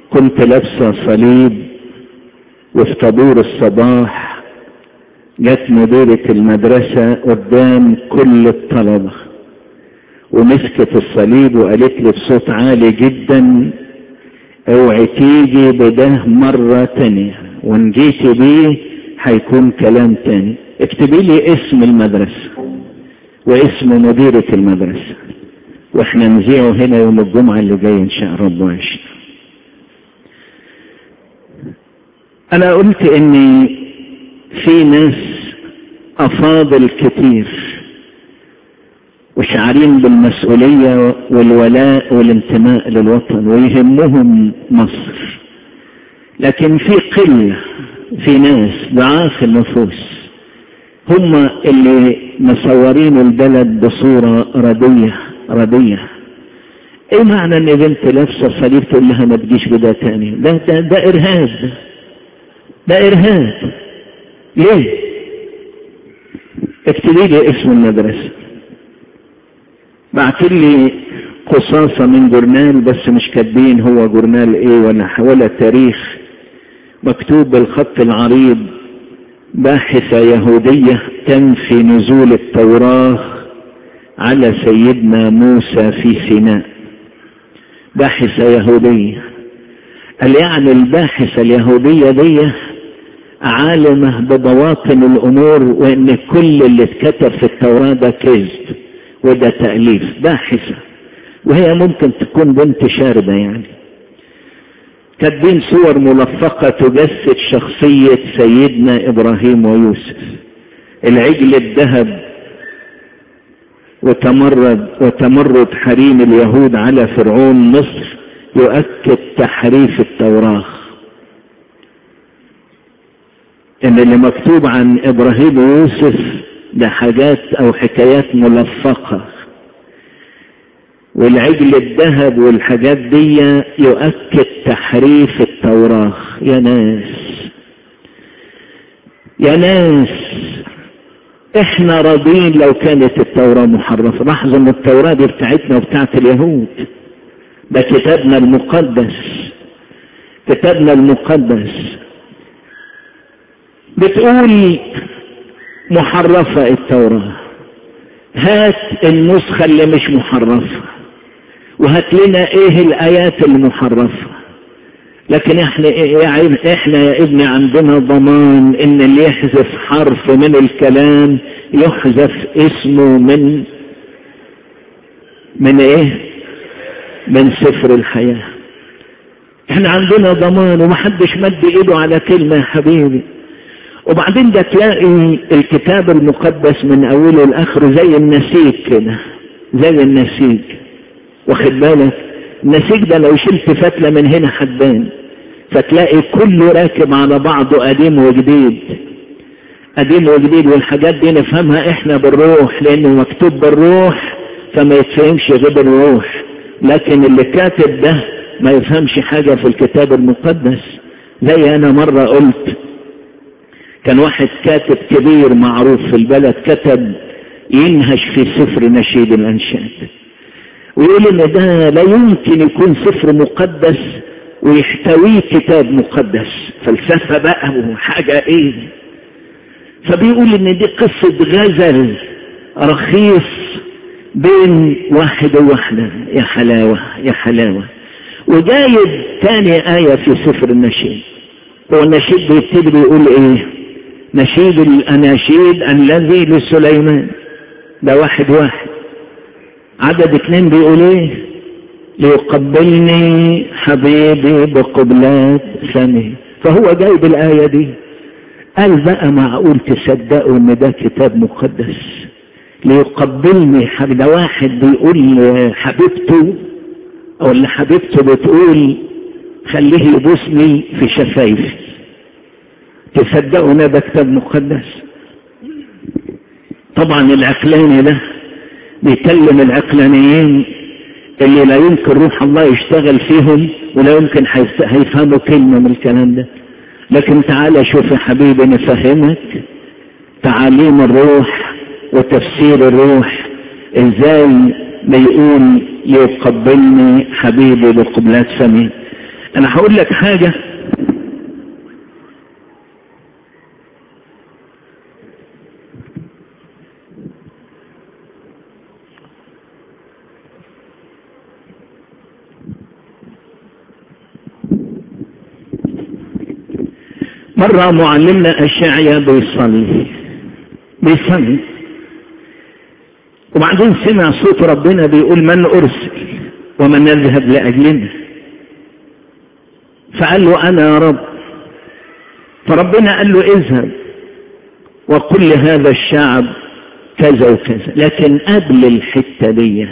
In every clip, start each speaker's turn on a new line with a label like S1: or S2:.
S1: كنت لابسة صليب وفي طابور الصباح جت مديرة المدرسة قدام كل الطلبة ومسكت الصليب وقالت لي بصوت عالي جدا اوعي تيجي بده مرة تانية وان جيتي بيه هيكون كلام تاني اكتبي لي اسم المدرسة واسم مديرة المدرسة واحنا نذيعه هنا يوم الجمعة اللي جاي ان شاء رب وعشنا انا قلت ان في ناس افاضل كتير وشعارين بالمسؤولية والولاء والانتماء للوطن ويهمهم مصر لكن في قلة في ناس ضعاف النفوس هم اللي مصورين البلد بصورة ردية ردية ايه معنى ان بنت لابسه صليب تقول لها ما تجيش بدا تاني ده ده, ده ارهاب ده ارهاب ليه اكتبي لي اسم المدرسه بعت لي قصاصة من جورنال بس مش كاتبين هو جورنال ايه ولا ولا تاريخ مكتوب بالخط العريض باحثة يهودية تنفي نزول التوراة على سيدنا موسى في سيناء باحثة يهودية قال يعني الباحثة اليهودية دي عالمة ببواطن الأمور وإن كل اللي اتكتب في التوراة ده كذب وده تأليف باحثة وهي ممكن تكون بنت شاردة يعني كاتبين صور ملفقة تجسد شخصية سيدنا إبراهيم ويوسف العجل الذهب وتمرد وتمرد حريم اليهود على فرعون مصر يؤكد تحريف التوراة ان اللي مكتوب عن ابراهيم ويوسف ده حاجات او حكايات ملفقة والعجل الذهب والحاجات دي يؤكد تحريف التوراة يا ناس يا ناس احنا راضين لو كانت التوراة محرفة لاحظوا ان التوراة دي بتاعتنا وبتاعت اليهود ده كتابنا المقدس كتابنا المقدس بتقول محرفة التوراة هات النسخة اللي مش محرفة وهات لنا ايه الايات المحرفة لكن احنا احنا يا ابني عندنا ضمان ان اللي يحذف حرف من الكلام يحذف اسمه من من ايه من سفر الحياة احنا عندنا ضمان ومحدش مد ايده على كلمة يا حبيبي وبعدين ده تلاقي الكتاب المقدس من اوله لاخره زي النسيج كده زي النسيج واخد بالك النسيج ده لو شلت فتلة من هنا حبان فتلاقي كله راكب على بعضه قديم وجديد قديم وجديد والحاجات دي نفهمها احنا بالروح لانه مكتوب بالروح فما يتفهمش غير بالروح لكن اللي كاتب ده ما يفهمش حاجة في الكتاب المقدس زي انا مرة قلت كان واحد كاتب كبير معروف في البلد كتب ينهش في سفر نشيد الانشاد ويقول ان ده لا يمكن يكون سفر مقدس ويحتويه كتاب مقدس فلسفة بقى وحاجة ايه فبيقول ان دي قصة غزل رخيص بين واحد وواحدة يا حلاوة يا حلاوة وجايب تاني آية في سفر النشيد هو النشيد بيبتدي بيقول ايه نشيد الاناشيد الذي لسليمان ده واحد واحد عدد اتنين بيقول ايه ليقبلني حبيبي بقبلات فمه فهو جايب الآية دي قال بقى معقول تصدقوا ان ده كتاب مقدس ليقبلني حبيبي ده واحد بيقول حبيبته او اللي حبيبته بتقول خليه يبوسني في شفايفي تصدقوا ان ده كتاب مقدس طبعا العقلاني ده بيكلم العقلانيين اللي لا يمكن روح الله يشتغل فيهم ولا يمكن هيفهموا كلمة من الكلام ده لكن تعالى شوف يا حبيبي نفهمك تعاليم الروح وتفسير الروح ازاي بيقول يقبلني حبيبي بقبلات فمي انا هقول لك حاجة مرة معلمنا أشعيا بيصلي بيصلي وبعدين سمع صوت ربنا بيقول من أرسل ومن يذهب لأجلنا فقال له أنا يا رب فربنا قال له اذهب وقل لهذا الشعب كذا وكذا لكن قبل الحتة دي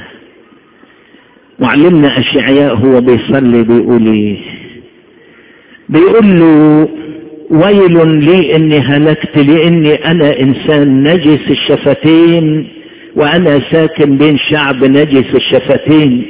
S1: معلمنا أشعياء هو بيصلي بيقول ايه بيقول له ويل لي اني هلكت لاني انا انسان نجس الشفتين وانا ساكن بين شعب نجس الشفتين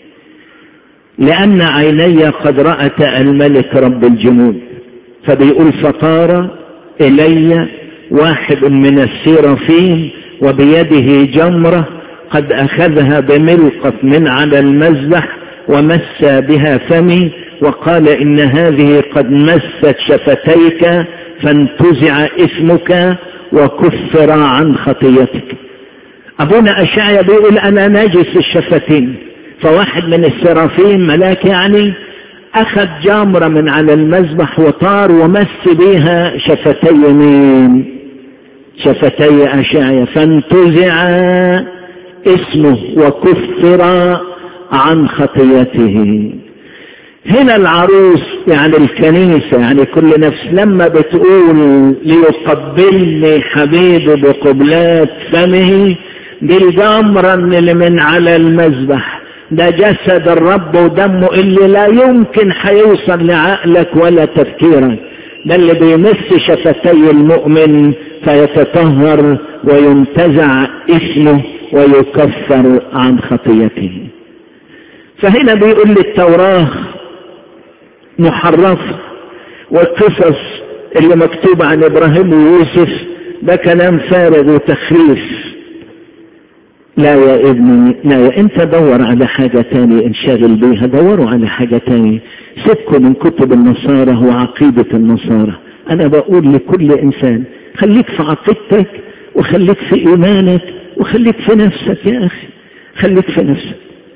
S1: لان عيني قد رأت الملك رب الجنود فبيقول فطار الي واحد من السيرافين وبيده جمرة قد اخذها بملقط من على المذبح ومس بها فمي وقال إن هذه قد مست شفتيك فانتزع اسمك وكفر عن خطيتك أبونا أشعيا بيقول أنا ناجس الشفتين فواحد من السرافين ملاك يعني أخذ جامرة من على المذبح وطار ومس بها شفتي مين شفتي أشعيا فانتزع اسمه وكفر عن خطيته هنا العروس يعني الكنيسة يعني كل نفس لما بتقول ليقبلني حبيبي بقبلات فمه دي الجمرة اللي من على المذبح ده جسد الرب ودمه اللي لا يمكن هيوصل لعقلك ولا تفكيرك ده اللي بيمس شفتي المؤمن فيتطهر وينتزع اسمه ويكفر عن خطيته فهنا بيقول لي التوراه محرفة والقصص اللي مكتوبة عن ابراهيم ويوسف ده كلام فارغ وتخريف لا يا ابني لا يا انت دور على حاجة تانية انشغل بيها دوروا على حاجة تانية سيبكم من كتب النصارى وعقيدة النصارى انا بقول لكل انسان خليك في عقيدتك وخليك في ايمانك وخليك في نفسك يا اخي خليك في نفسك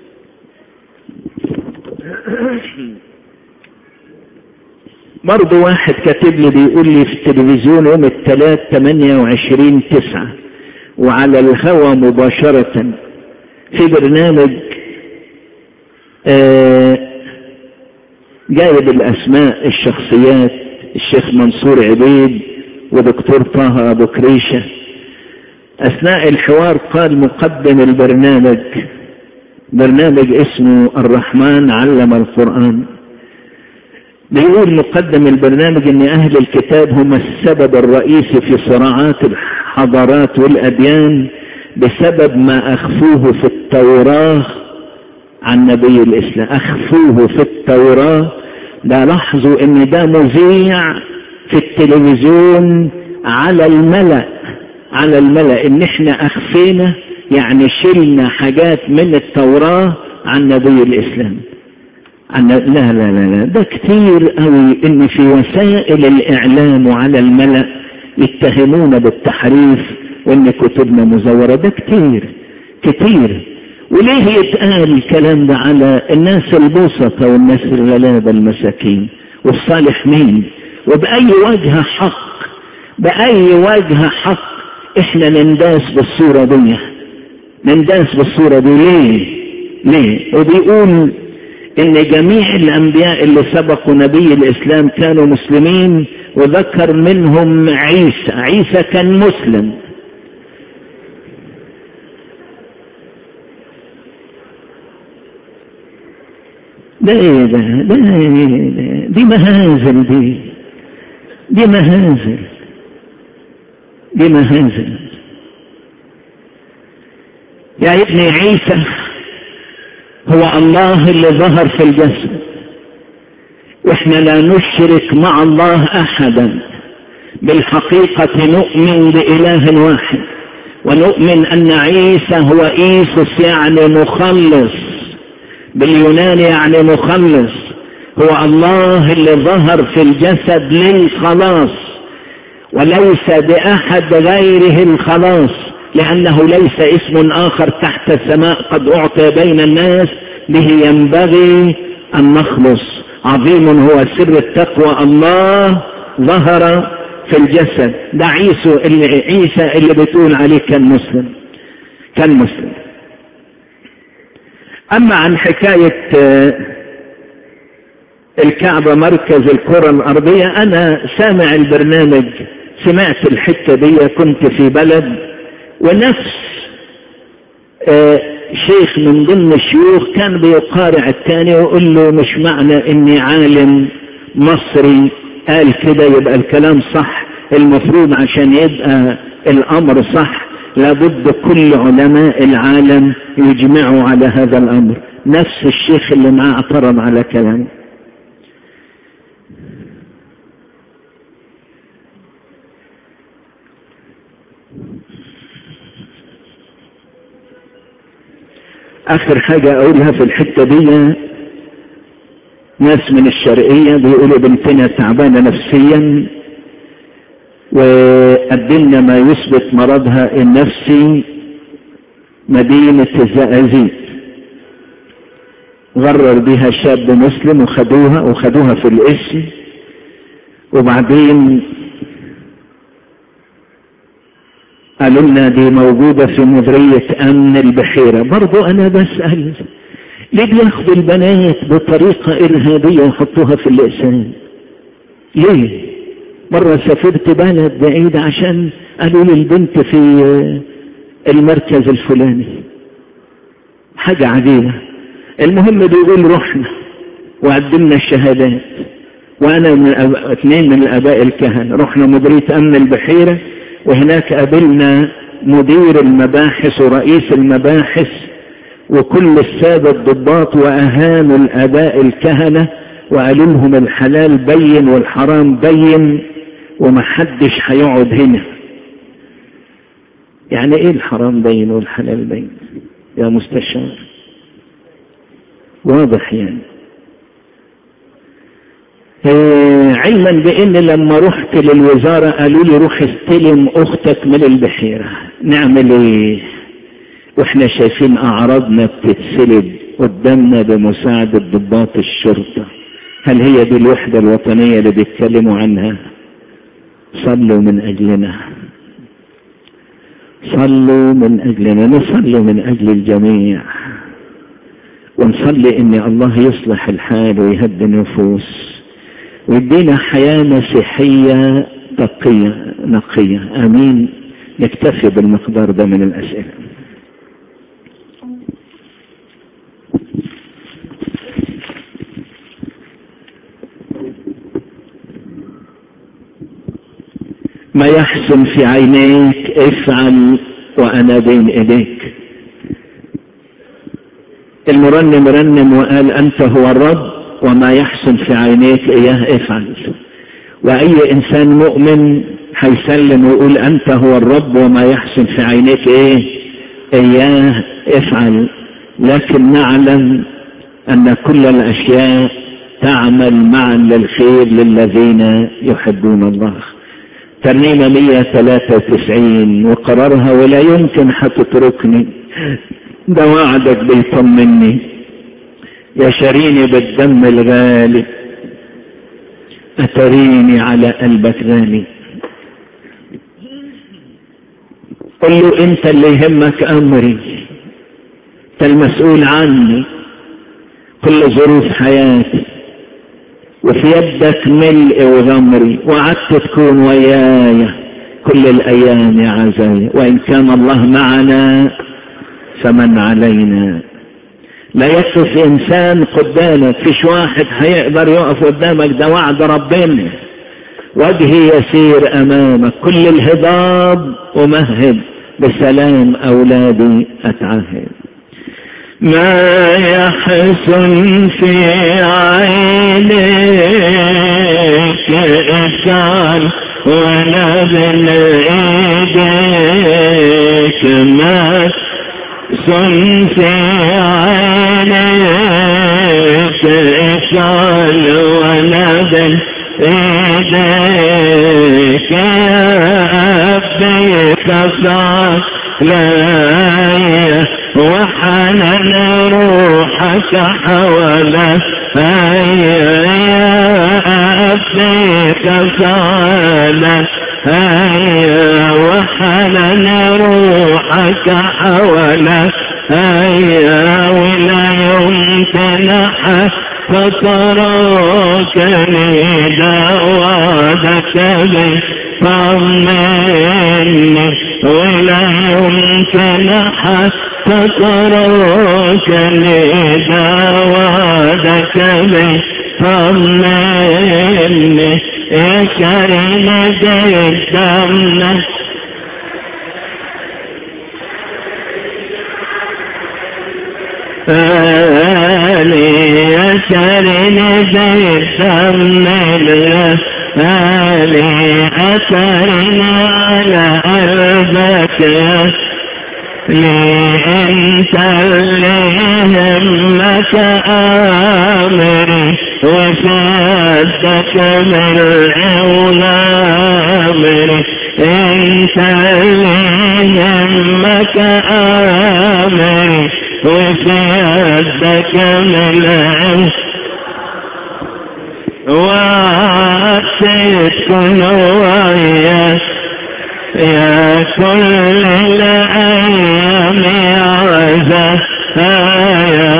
S1: برضه واحد كاتب لي بيقول لي في التلفزيون يوم الثلاث 28 تسعة وعلى الهوى مباشرة في برنامج آه جايب الأسماء الشخصيات الشيخ منصور عبيد ودكتور طه أبو كريشة أثناء الحوار قال مقدم البرنامج برنامج اسمه الرحمن علم القرآن بيقول مقدم البرنامج ان اهل الكتاب هم السبب الرئيسي في صراعات الحضارات والاديان بسبب ما اخفوه في التوراة عن نبي الاسلام اخفوه في التوراة ده لاحظوا ان ده مذيع في التلفزيون على الملأ على الملأ ان احنا اخفينا يعني شلنا حاجات من التوراة عن نبي الاسلام عن لا لا لا لا ده كتير قوي ان في وسائل الاعلام وعلى الملأ يتهمون بالتحريف وان كتبنا مزورة ده كتير كتير وليه يتقال الكلام ده على الناس البسطة والناس الغلابة المساكين والصالح مين وبأي وجه حق بأي وجه حق احنا ننداس بالصورة دي ننداس بالصورة دي ليه ليه وبيقول ان جميع الانبياء اللي سبقوا نبي الاسلام كانوا مسلمين وذكر منهم عيسى عيسى كان مسلم ده ايه ده ده ايه ده دي مهازل دي دي مهازل دي مهازل يا ابني عيسى هو الله اللي ظهر في الجسد واحنا لا نشرك مع الله احدا بالحقيقة نؤمن بإله واحد ونؤمن أن عيسى هو إيسوس يعني مخلص باليوناني يعني مخلص هو الله اللي ظهر في الجسد للخلاص وليس بأحد غيره الخلاص لأنه ليس اسم آخر تحت السماء قد أعطي بين الناس به ينبغي أن نخلص عظيم هو سر التقوى الله ظهر في الجسد ده عيسو اللي عيسى اللي بتقول عليه كان مسلم كان مسلم أما عن حكاية الكعبة مركز الكرة الأرضية أنا سامع البرنامج سمعت الحتة دي كنت في بلد ونفس شيخ من ضمن الشيوخ كان بيقارع الثاني ويقول له مش معنى اني عالم مصري قال كده يبقى الكلام صح المفروض عشان يبقى الامر صح لابد كل علماء العالم يجمعوا على هذا الامر نفس الشيخ اللي معاه اعترض على كلامه اخر حاجة اقولها في الحتة دي ناس من الشرقية بيقولوا بنتنا تعبانة نفسيا وقدمنا ما يثبت مرضها النفسي مدينة الزقازيق غرر بها شاب مسلم وخدوها وخدوها في الاسم وبعدين قالوا لنا دي موجودة في مديرية أمن البحيرة برضو أنا بسأل ليه بياخدوا البنات بطريقة إرهابية ويحطوها في الإقسام ليه مرة سافرت بلد بعيد عشان قالوا لي البنت في المركز الفلاني حاجة عجيبة المهم بيقول رحنا وقدمنا الشهادات وانا من أب... اثنين من الاباء الكهنة رحنا مديرية امن البحيرة وهناك قابلنا مدير المباحث ورئيس المباحث وكل السادة الضباط واهانوا الاباء الكهنة وقالوا لهم الحلال بين والحرام بين ومحدش هيقعد هنا يعني ايه الحرام بين والحلال بين يا مستشار واضح يعني علما بان لما رحت للوزارة قالوا لي روح استلم اختك من البحيرة نعمل ايه واحنا شايفين اعراضنا بتتسلب قدامنا بمساعدة ضباط الشرطة هل هي دي الوحدة الوطنية اللي بيتكلموا عنها صلوا من اجلنا صلوا من اجلنا نصلي من اجل الجميع ونصلي ان الله يصلح الحال ويهدي النفوس ويدينا حياة مسيحية تقية نقية امين نكتفي بالمقدار ده من الاسئلة ما يحسن في عينيك افعل وانا بين ايديك المرنم رنم وقال انت هو الرب وما يحسن في عينيك اياه افعل واي انسان مؤمن هيسلم ويقول انت هو الرب وما يحسن في عينيك ايه اياه افعل لكن نعلم ان كل الاشياء تعمل معا للخير للذين يحبون الله ترنيمة 193 وقرارها ولا يمكن هتتركني ده وعدك بيطمني يا شريني بالدم الغالي أتريني على قلبك غالي قل له انت اللي يهمك امري انت المسؤول عني كل ظروف حياتي وفي يدك ملء وغمري وعدت تكون وياي كل الايام يا عزايا وان كان الله معنا فمن علينا لا يقف انسان قدامك فيش واحد هيقدر يقف قدامك ده وعد ربنا وجهي يسير امامك كل الهضاب امهد بسلام اولادي اتعهد ما يحسن في عينيك إحسان ولا بين إيديك ما يحسن في عينيك اتصال ونبل ايديك يا أبي تصال لا وحنن روحك حوله هيا يا أبيك صالة هيا وحنن روحك حوله هيا ولا يمكن حتى تراكني دوادك بي طمني ولا يمكن حتى تراكني دوادك بي طمني يا كريم جدنا آلي يا كريم جدنا آلي أثرنا على قلبك لي انت اللي همك امري وفادك من الامري انت اللي همك امري وفادك من الامري وعدتكم وياك يا كل الأيام عزة يا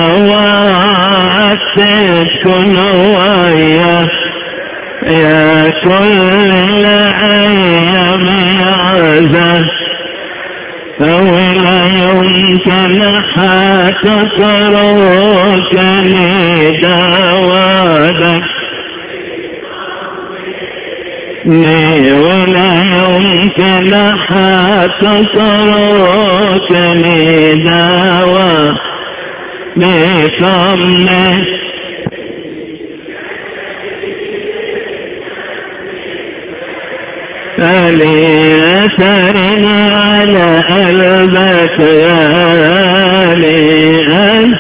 S1: وعدتكم وياك يا كل الأيام عزة ولا يمكن حتى تروكني دوادك ولا يمكن حتى تروكني دوا بصمت فلي أثرنا على قلبك يا لي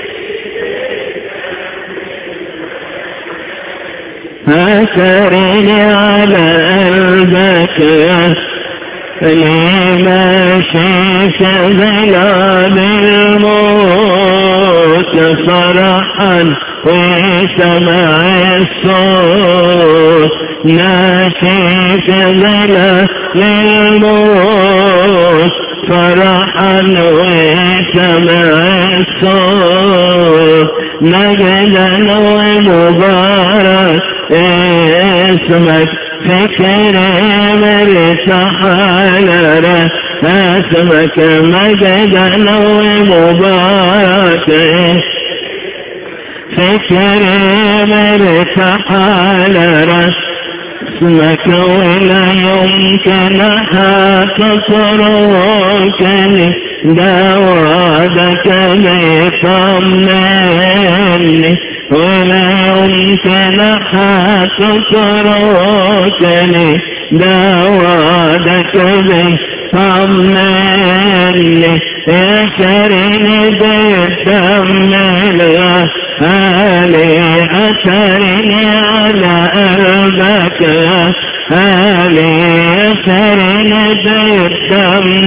S1: أثرني على قلبك لما شيك ظلام الموت فرحا وسمع الصوت ناشيك ظلام الموت فرحا وسمع الصوت مجدا ومبارك اسمك فكر مرتاح على اسمك مجدا ومبارك فكر مرتاح على اسمك ولا يمكن تتركني دوادك بيطمني ولا يمكن تتركني دوادك بيطمني يا كريم بالدم الغالي أثرني على قلبك هالي أثرني بالدم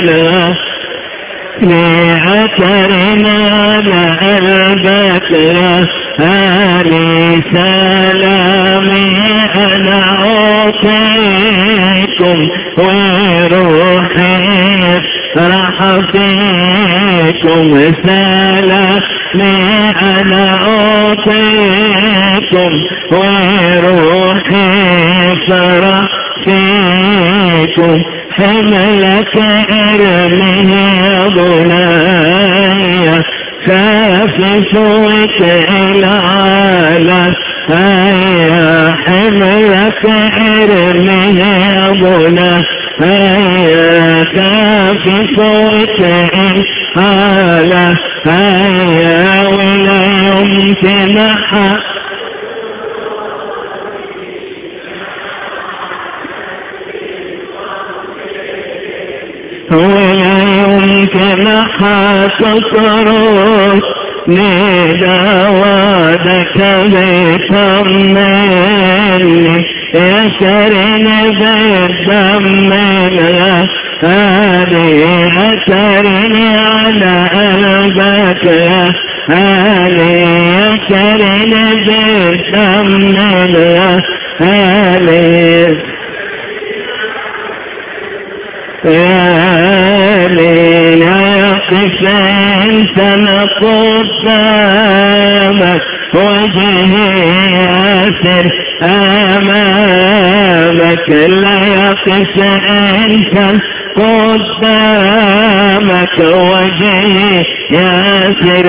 S1: الغالي أثرني على قلبك هالي سلامي أنا أعطيكم وروحي راح فيكم سلامي أنا أعطيكم وروحي فرح فيكم حملك ارمي يا بناي خاففوك العالم هيا حملك ارمي يا بناي هيا خاففوك العالم هيا ولا يمكن حق ولا يمكن حتى تروك ندواتك
S2: وعدك بيطمني يسرني بيطمني هذه أسرني على قلبك يا هذه يسرني بيطمني يا هذه يا ليل يقف انت قدامك وجهي ياسر امامك لا يقف انت قدامك وجهي ياسر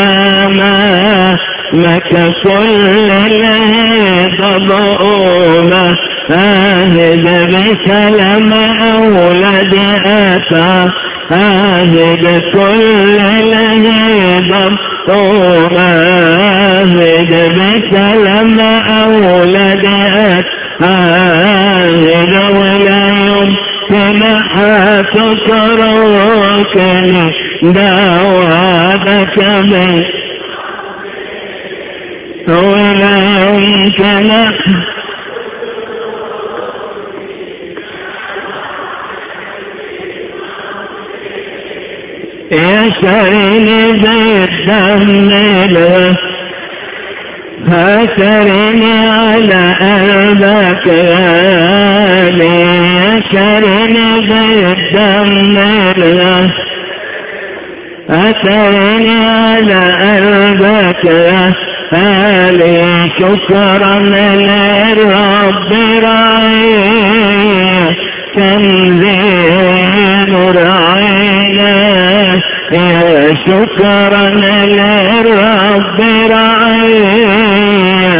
S2: امامك كل لهيب ضؤومه آهد بسلام أولاد أتى آهد كل لهيب طوم آهد بسلام أولاد أتى آهد ولا يمكن تتركني دعواتك من ولا يمكن يسرني بالدم فسرني على قلبك غالي يسرني بالدم أسرني على قلبك غالي شكرا للرب رعيه تنزيل رعينا يا شكرا للرب رعينا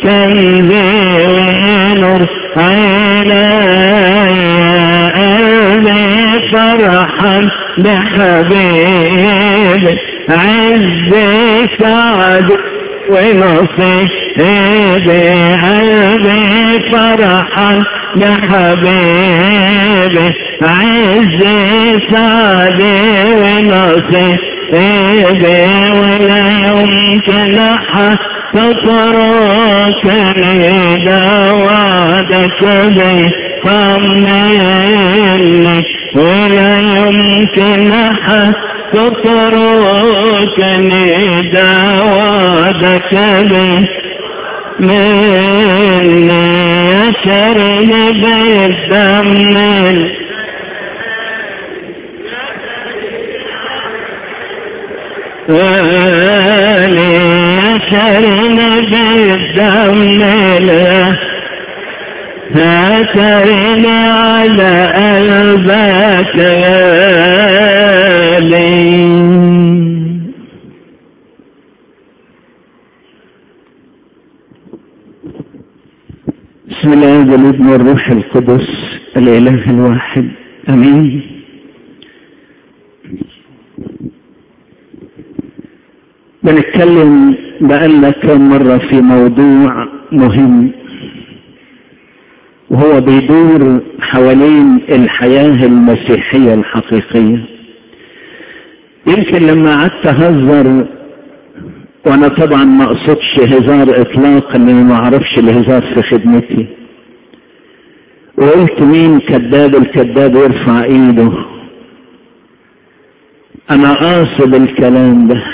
S2: تنزيل رعينا يا قلبي فرحا بحبيب عز سعد ونصيبي قلبي فرحا بحبيبي عز سعدي ونصيبي ولا يمكن تتركني دوادك بيطمني ولا يمكن تتركني دوادك بيطمني مني يسرني بالدم ولي يسرني بالدم هاترني على قلبك لي
S1: بسم الله والابن والروح القدس الاله الواحد امين بنتكلم بقالنا كم مرة في موضوع مهم وهو بيدور حوالين الحياة المسيحية الحقيقية يمكن لما قعدت اهزر وانا طبعا ما اقصدش هزار اطلاقا لاني ما اعرفش الهزار في خدمتي وقلت مين كذاب الكذاب يرفع ايده انا قاصد الكلام ده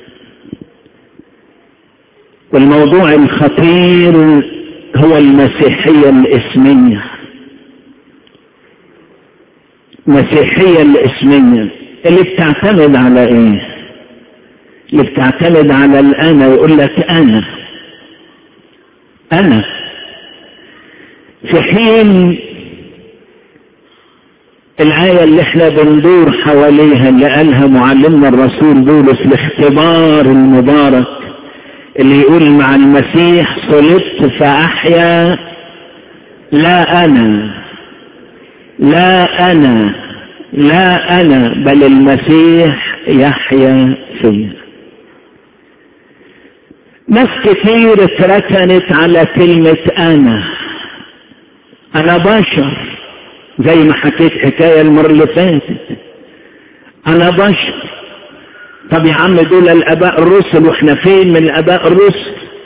S1: والموضوع الخطير هو المسيحية الاسمية المسيحية الاسمية اللي بتعتمد على ايه اللي بتعتمد على الانا ويقول لك انا انا في حين الآية اللي احنا بندور حواليها اللي قالها معلمنا الرسول بولس الاختبار المبارك اللي يقول مع المسيح صلبت فأحيا لا أنا لا أنا لا أنا بل المسيح يحيا فيا ناس كتير اتركنت على كلمة أنا أنا بشر زي ما حكيت حكاية المرة اللي فاتت أنا بشر طب يا عم دول الآباء الرسل وإحنا فين من الآباء الرسل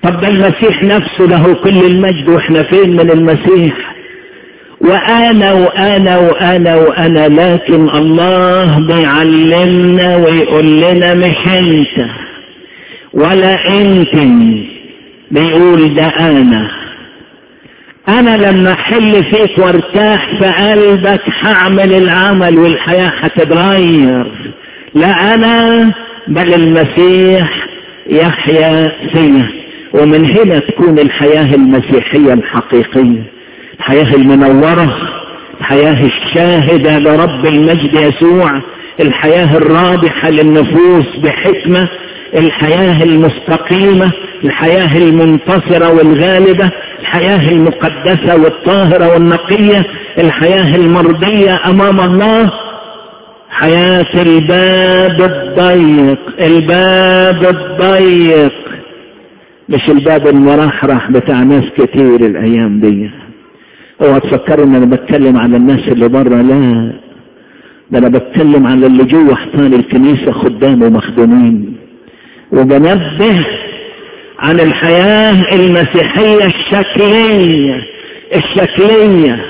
S1: طب ده المسيح نفسه له كل المجد واحنا فين من المسيح وانا وانا وانا وانا لكن الله بيعلمنا ويقول لنا مش انت ولا انت بيقول ده انا انا لما احل فيك وارتاح في قلبك هعمل العمل والحياة هتتغير لا انا بل المسيح يحيا فيا ومن هنا تكون الحياة المسيحية الحقيقية الحياة المنورة الحياة الشاهدة لرب المجد يسوع الحياة الرابحة للنفوس بحكمة الحياة المستقيمة الحياة المنتصرة والغالبة الحياة المقدسة والطاهرة والنقية الحياة المرضية أمام الله حياة الباب الضيق الباب الضيق مش الباب المرحرح بتاع ناس كتير الأيام دي اوعى تفكروا ان انا بتكلم على الناس اللي بره لا ده انا بتكلم على اللي جوه حيطان الكنيسه خدام ومخدومين وبنبه عن الحياه المسيحيه الشكليه الشكليه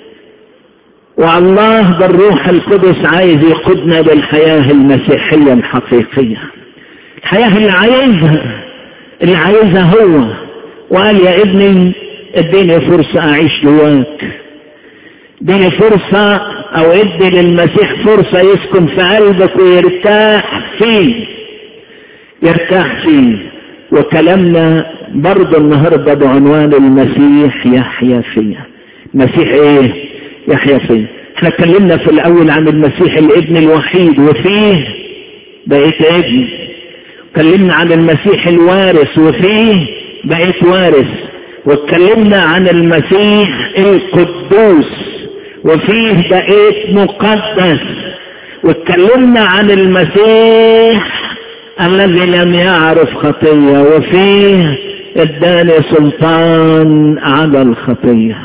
S1: والله بالروح القدس عايز يقودنا بالحياه المسيحيه الحقيقيه الحياه اللي عايزها اللي عايزها هو وقال يا ابني اديني فرصة اعيش جواك اديني فرصة او ادي للمسيح فرصة يسكن في قلبك ويرتاح فيه يرتاح فيه وكلامنا برضه النهاردة بعنوان المسيح يحيا فيا المسيح ايه يحيا فيا احنا اتكلمنا في الاول عن المسيح الابن الوحيد وفيه بقيت ابن اتكلمنا عن المسيح الوارث وفيه بقيت وارث واتكلمنا عن المسيح القدوس وفيه بقيت مقدس واتكلمنا عن المسيح الذي لم يعرف خطية وفيه اداني سلطان على الخطية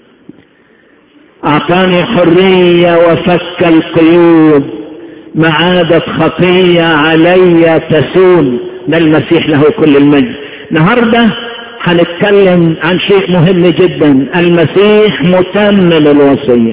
S1: اعطاني حرية وفك القيود ما عادت خطية علي تسود ده المسيح له كل المجد النهارده هنتكلم عن شيء مهم جدا المسيح متمم الوصية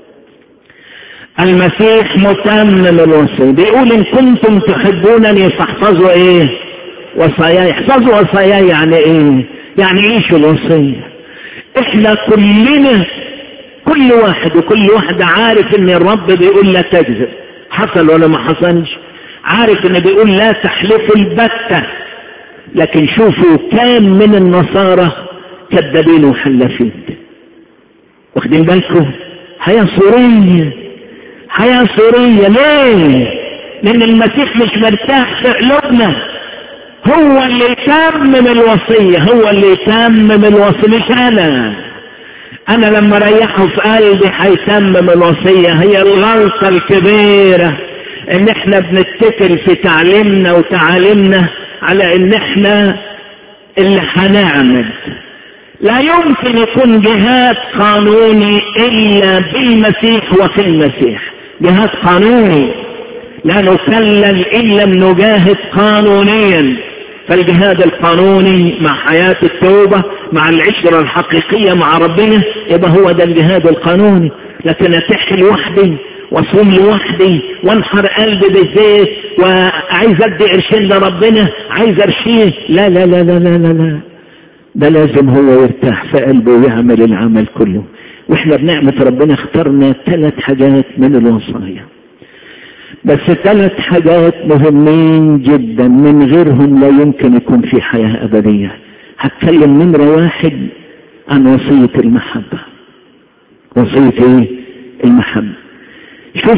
S1: المسيح متمم الوصية بيقول ان كنتم تحبونني فاحفظوا ايه وصاياي احفظوا وصاياي يعني ايه يعني عيشوا الوصية احنا كلنا كل واحد وكل واحدة عارف ان الرب بيقول لا تكذب حصل ولا ما حصلش عارف ان بيقول لا تحلفوا البتة لكن شوفوا كام من النصارى كذابين وحلفين واخدين بالكم حياة سورية حياة سورية ليه لان المسيح مش مرتاح في قلوبنا هو اللي يتمم الوصية هو اللي يتمم الوصية مش انا انا لما ريحه في قلبي هيتمم الوصية هي الغلطة الكبيرة ان احنا بنتكل في تعليمنا وتعاليمنا على ان احنا اللي هنعمل لا يمكن يكون جهاد قانوني الا بالمسيح وفي المسيح جهاد قانوني لا نكلل ان لم نجاهد قانونيا فالجهاد القانوني مع حياة التوبة مع العشرة الحقيقية مع ربنا يبقى هو ده الجهاد القانوني لكن اتح لوحدي واصوم لوحدي وانحر قلبي بالزيت وعايز ادي قرشين لربنا عايز ارشيه لا لا لا لا لا لا لا ده لازم هو يرتاح في قلبه ويعمل العمل كله واحنا بنعمة ربنا اخترنا ثلاث حاجات من الوصايا بس ثلاث حاجات مهمين جدا من غيرهم لا يمكن يكون في حياة أبدية هتكلم نمرة واحد عن وصية المحبة وصية ايه المحبة شوف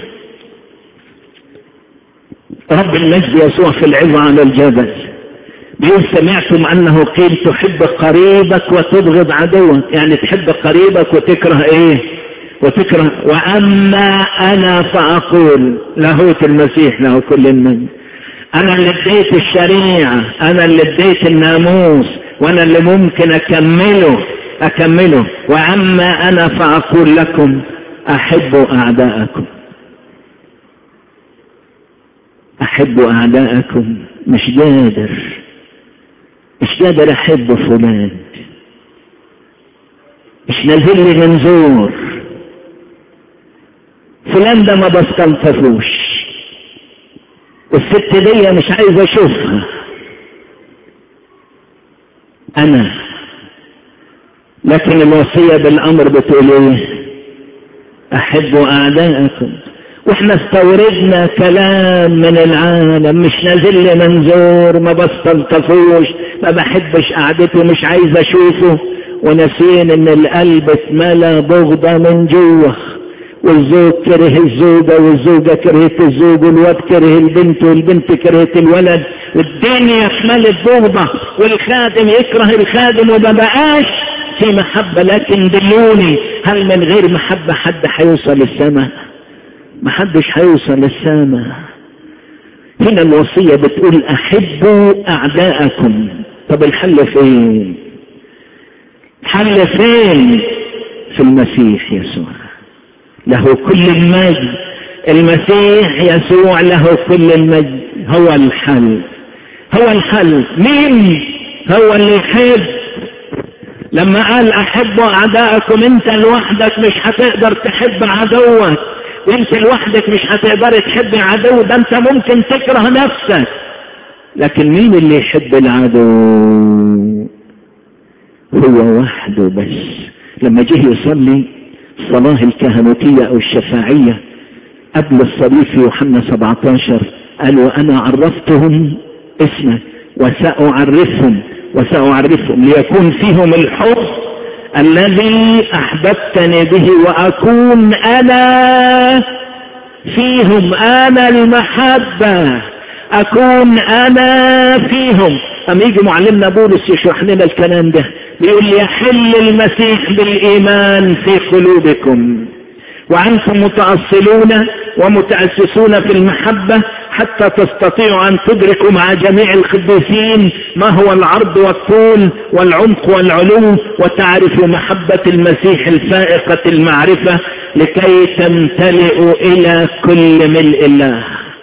S1: رب المجد يسوع في العظة على الجبل بيقول سمعتم انه قيل تحب قريبك وتبغض عدوك يعني تحب قريبك وتكره ايه وتكره واما انا فاقول لاهوت المسيح له كل المجد انا اللي اديت الشريعة انا اللي اديت الناموس وانا اللي ممكن اكمله اكمله واما انا فاقول لكم احبوا اعداءكم احبوا اعداءكم مش قادر مش قادر احب فلان مش نازل لي منظور فلان ده ما بستلطفوش والست دي مش عايز اشوفها انا لكن الوصية بالامر بتقول ايه احبوا اعداءكم واحنا استوردنا كلام من العالم مش نازل لي منظور ما بستلطفوش ما بحبش قعدته مش عايز اشوفه وناسين ان القلب اتملى بغضة من جوه والزوج كره الزوجة والزوجة كرهت الزوج والواد كره البنت والبنت كرهت الولد والدنيا اتملت بغضة والخادم يكره الخادم وما بقاش في محبة لكن دلوني هل من غير محبة حد هيوصل السماء محدش هيوصل السماء هنا الوصية بتقول أحبوا أعداءكم طب الحل فين الحل فين في المسيح يسوع له كل المجد المسيح يسوع له كل المجد هو الحل هو الحل مين هو اللي يحب لما قال احبوا اعداءكم انت لوحدك مش هتقدر تحب عدوك وانت لوحدك مش هتقدر تحب عدو ده انت ممكن تكره نفسك لكن مين اللي يحب العدو هو وحده بس لما جه يصلي الصلاة الكهنوتية او الشفاعية قبل الصليب في يوحنا 17 قال وانا عرفتهم اسمك وسأعرفهم وسأعرفهم ليكون فيهم الحب الذي أحببتني به وأكون أنا فيهم أنا المحبة أكون أنا فيهم أم يجي معلمنا بولس يشرح لنا الكلام ده بيقول يحل المسيح بالإيمان في قلوبكم وأنتم متأصلون ومتأسسون في المحبة حتى تستطيعوا أن تدركوا مع جميع القديسين ما هو العرض والطول والعمق والعلو وتعرفوا محبة المسيح الفائقة المعرفة لكي تمتلئوا إلى كل ملء الله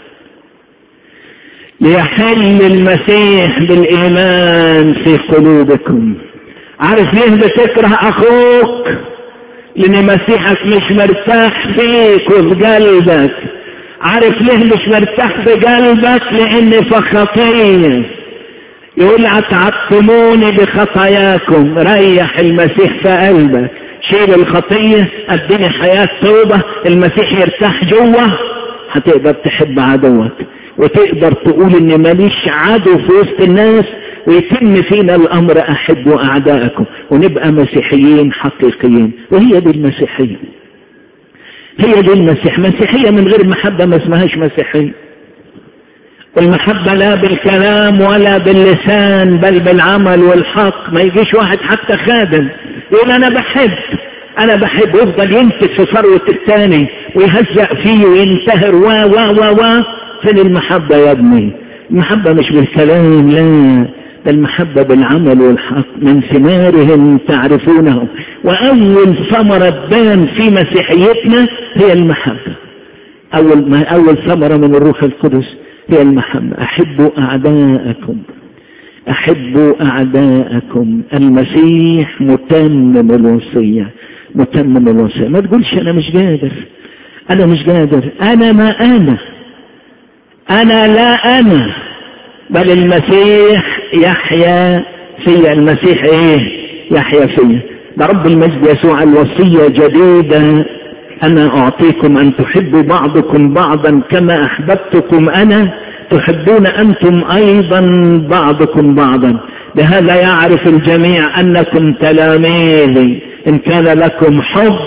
S1: ليحل المسيح بالإيمان في قلوبكم عارف ليه بتكره أخوك لأن مسيحك مش مرتاح فيك وفي قلبك عارف ليه مش مرتاح في قلبك لان في خطيه يقول اتعتموني بخطاياكم ريح المسيح في قلبك شيل الخطية اديني حياة توبة المسيح يرتاح جوه هتقدر تحب عدوك وتقدر تقول ان ماليش عدو في وسط الناس ويتم فينا الامر احبوا اعداءكم ونبقى مسيحيين حقيقيين وهي دي المسيحيه هي دي المسيح مسيحية من غير محبة ما اسمهاش مسيحية والمحبة لا بالكلام ولا باللسان بل بالعمل والحق ما يجيش واحد حتى خادم يقول انا بحب انا بحب ويفضل يمسك في ثروة الثاني ويهزأ فيه وينتهر و و و و فين المحبة يا ابني المحبة مش بالكلام لا ده المحبة بالعمل والحق من ثمارهم تعرفونه وأول ثمرة تبان في مسيحيتنا هي المحبة أول ما أول ثمرة من الروح القدس هي المحبة أحبوا أعداءكم أحبوا أعداءكم المسيح متمم الوصية متمم الوصية ما تقولش أنا مش قادر أنا مش قادر أنا ما أنا أنا لا أنا بل المسيح يحيا في المسيح ايه يحيا فيا ده رب المجد يسوع الوصية جديدة أنا أعطيكم أن تحبوا بعضكم بعضا كما أحببتكم أنا تحبون أنتم أيضا بعضكم بعضا بهذا يعرف الجميع أنكم تلاميذي إن كان لكم حب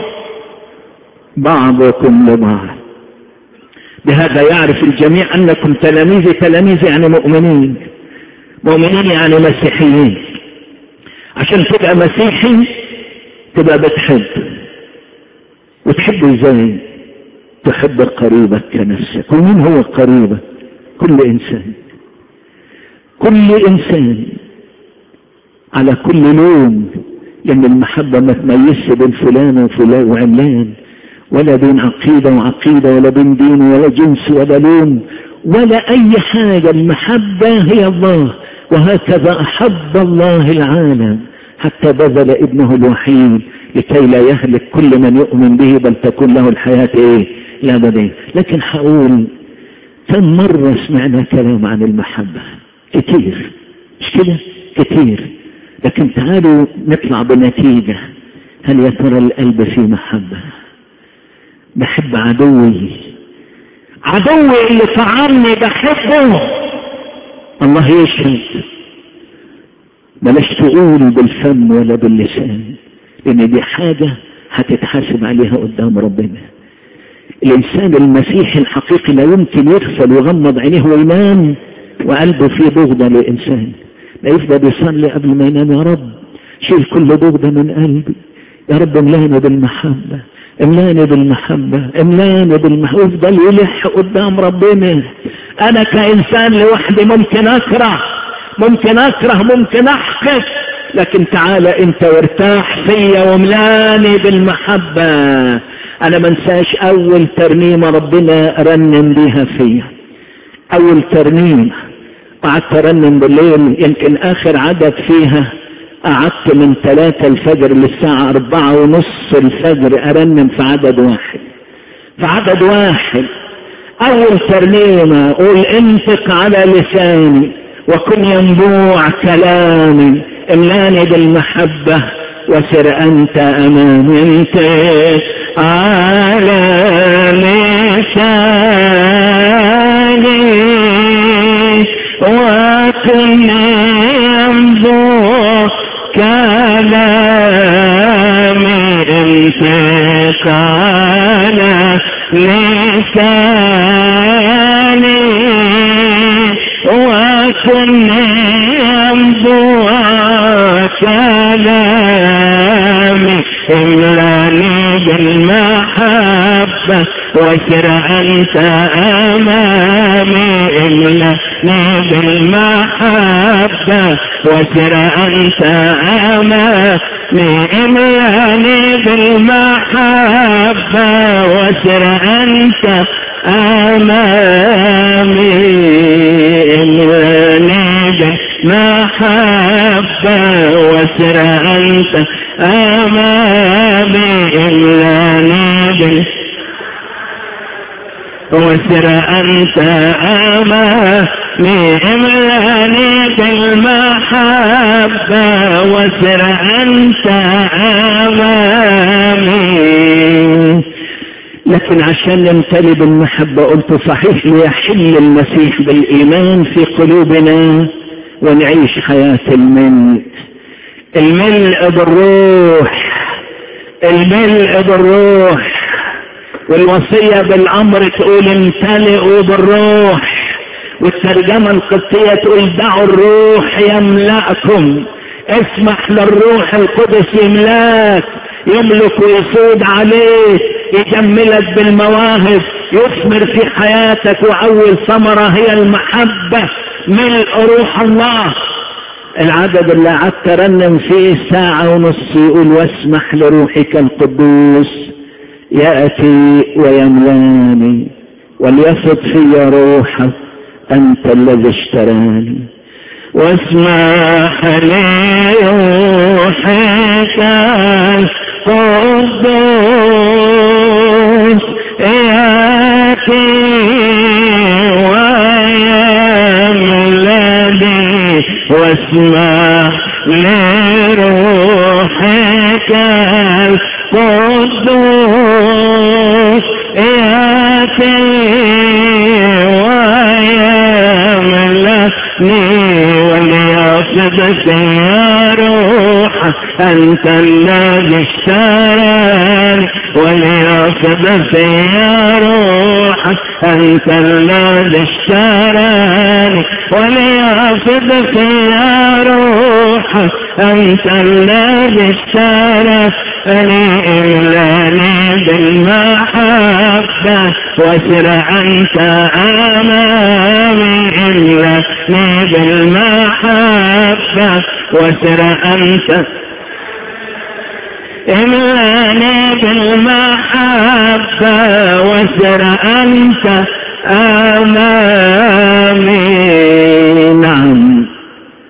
S1: بعضكم لبعض بهذا يعرف الجميع أنكم تلاميذي تلاميذ يعني مؤمنين مؤمنين يعني مسيحيين عشان تبقى مسيحي تبقى بتحب وتحب ازاي تحب قريبك كنفسك ومين هو قريبك كل انسان كل انسان على كل لون لان المحبة ما تميزش بين فلان وفلان وعلان ولا بين عقيدة وعقيدة ولا بين دين ولا جنس ولا لون ولا اي حاجة المحبة هي الله وهكذا أحب الله العالم حتى بذل ابنه الوحيد لكي لا يهلك كل من يؤمن به بل تكون له الحياة ايه لا بدين لكن حقول كم مرة سمعنا كلام عن المحبة كتير مش كده كتير لكن تعالوا نطلع بنتيجة هل يا ترى القلب فيه محبة بحب عدوي عدوي اللي طعني بحبه الله يشهد بلاش تقول بالفم ولا باللسان لان دي حاجة هتتحاسب عليها قدام ربنا الانسان المسيحي الحقيقي لا يمكن يغفل ويغمض عينيه وينام وقلبه فيه بغضة لإنسان لا يفضل يصلي قبل ما ينام يا رب شيل كل بغضة من قلبي يا رب املاني بالمحبة املاني بالمحبة املاني بالمحبة يفضل يلح قدام ربنا انا كانسان لوحدي ممكن اكره ممكن اكره ممكن احقد لكن تعالى انت وارتاح فيا وملاني بالمحبة انا ما انساش اول ترنيمة ربنا رنم بيها فيا اول ترنيمة قعدت ارنم بالليل يمكن اخر عدد فيها قعدت من ثلاثة الفجر للساعة أربعة ونص الفجر أرنم في عدد واحد في عدد واحد أول ترنيمة قول انفق على لساني وكن ينبوع كلامي املاني بالمحبة وسر أنت أمامي انفق على لساني وكن ينبوع كلامي انفق على لساني وكن ينبوع كلامي املاني بالمحبة وسر أنت أمامي املاني بالمحبة وسر أنت أمامي املاني بالمحبة وسر أنت أمامي املاني بالمحبة وسر أنت أمامي املاني بال وسر أنت أمامي املاني بالمحبة وسر أنت أمامي لكن عشان نمتلي بالمحبة قلت صحيح ليحل المسيح بالإيمان في قلوبنا ونعيش حياة الملء الملء بالروح الملء بالروح والوصية بالأمر تقول امتلئوا بالروح والترجمة القبطية تقول دعوا الروح يملأكم اسمح للروح القدس يملاك يملك ويسود عليك يجملك بالمواهب يثمر في حياتك وأول ثمرة هي المحبة ملء روح الله العدد اللي قعدت ارنم فيه ساعة ونص يقول واسمح لروحك القدوس يأتي ويملاني وليفض في روحك أنت الذي اشتراني واسمح لروحك القدوس يأتي ويملاني واسمح لروحك القدوس يأتي ويملأني وليصدق يا روح أنت الذي اشتراني وليصدق يا روح أنت الذي اشتراني وليصدق يا روح أنت الذي اشتراني إملاني بالمحبة وسر أنت أمامي إملاني بالمحبة وسر أنت إملاني بالمحبة وسر أنت أمامي نعم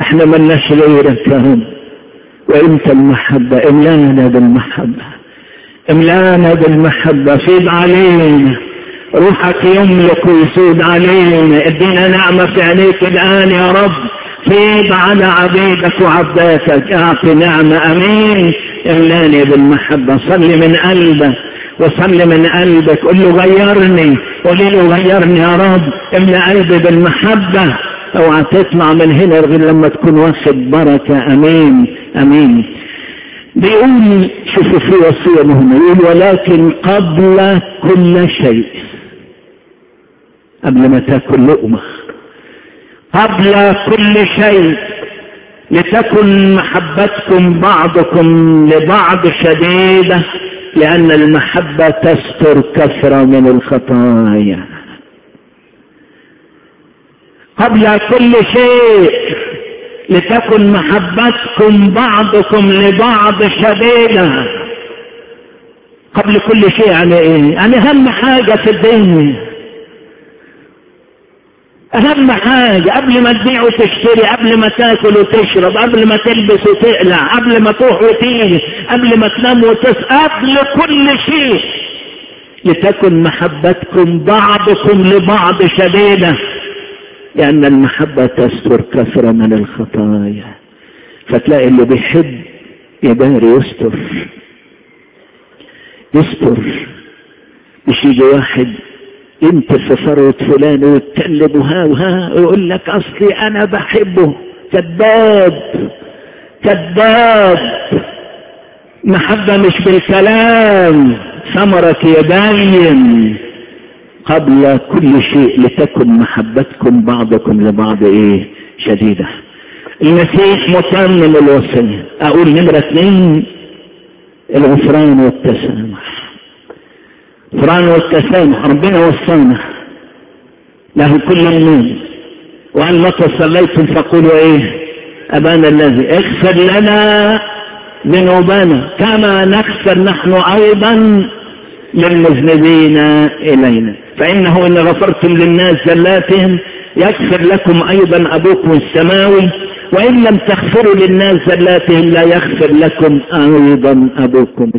S1: احنا ملناش غيرك يا رب وانت المحبة املانا بالمحبة املانا بالمحبة فيض علينا روحك يملك ويسود علينا ادينا نعمة في عينيك الان يا رب فيض على عبيدك وعبداتك اعطي نعمة امين املاني بالمحبة صلي من قلبك وصلي من قلبك قل له غيرني قولي له غيرني يا رب املى قلبي بالمحبة اوعى تطلع من هنا غير لما تكون واخد بركة امين امين بيقول شوفوا في وصية مهمة يقول ولكن قبل كل شيء قبل ما تاكل لقمة قبل كل شيء لتكن محبتكم بعضكم لبعض شديدة لأن المحبة تستر كثرة من الخطايا قبل كل شيء لتكن محبتكم بعضكم لبعض شديدة قبل كل شيء يعني ايه يعني اهم حاجة في الدنيا اهم حاجة قبل ما تبيع وتشتري قبل ما تاكل وتشرب قبل ما تلبس وتقلع قبل ما تروح وتيجي قبل ما تنام وتصحى قبل كل شيء لتكن محبتكم بعضكم لبعض شديدة لأن المحبة تستر كثرة من الخطايا فتلاقي اللي بيحب يداري يستر يستر مش يجي واحد انت في ثروة فلان ويتكلم وها وها ويقول لك اصلي انا بحبه كذاب كذاب محبة مش بالكلام ثمرك يبين قبل كل شيء لتكن محبتكم بعضكم لبعض ايه شديدة المسيح متمم الوصية اقول نمرة اثنين الغفران والتسامح الغفران والتسامح ربنا وصانا له كل النور وان متى صليتم فقولوا ايه ابانا الذي اغفر لنا ذنوبنا كما نغفر نحن ايضا للمذنبين الينا فانه ان غفرتم للناس زلاتهم يغفر لكم ايضا ابوكم السماوي وان لم تغفروا للناس زلاتهم لا يغفر لكم ايضا ابوكم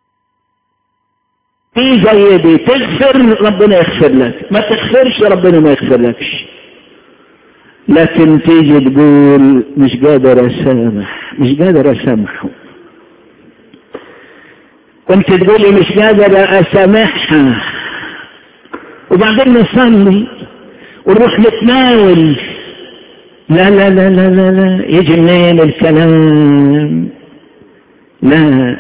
S1: في زي دي تغفر ربنا يغفر لك ما تغفرش ربنا ما يغفر لكش لكن تيجي تقول مش قادر اسامح مش قادر اسامحه كنت تقولي مش قادر اسامحها وبعدين نصلي ونروح نتناول لا لا لا لا لا لا يجي منين الكلام لا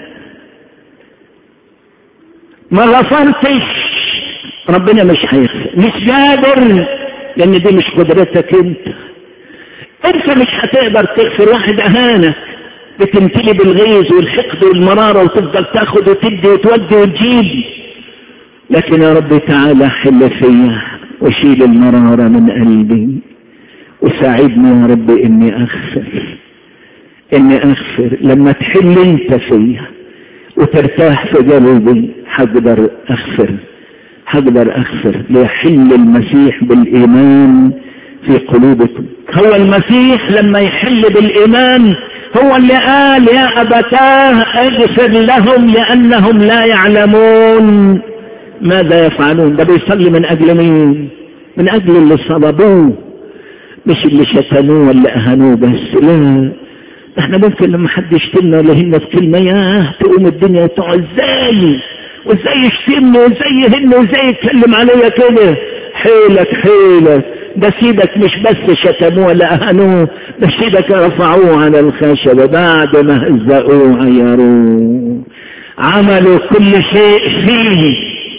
S1: ما غفرتش ربنا مش هيغفر مش قادر لان دي مش قدرتك انت انت مش هتقدر تغفر واحد اهانك بتمتلي بالغيظ والحقد والمرارة وتفضل تاخد وتدي وتودي وتجيب لكن يا رب تعالى حل فيا وشيل المرارة من قلبي وساعدني يا رب اني اغفر اني اغفر لما تحل انت فيا وترتاح في قلبي حقدر اغفر حقدر اغفر ليحل المسيح بالايمان في قلوبكم هو المسيح لما يحل بالايمان هو اللي قال يا ابتاه اغفر لهم لانهم لا يعلمون ماذا يفعلون ده بيصلي من اجل مين من اجل اللي صلبوه مش اللي شتموه ولا اهانوه بس لا احنا ممكن لما حد يشتمنا ولا هنا في كلمه ياه تقوم الدنيا تقعد ازاي وازاي يشتمني وازاي يهن وازاي يتكلم عليا كده حيلك حيلك ده سيدك مش بس شتموه ولا اهانوه ده سيدك رفعوه على الخشبة بعد ما هزقوه عيروه عملوا كل شيء فيه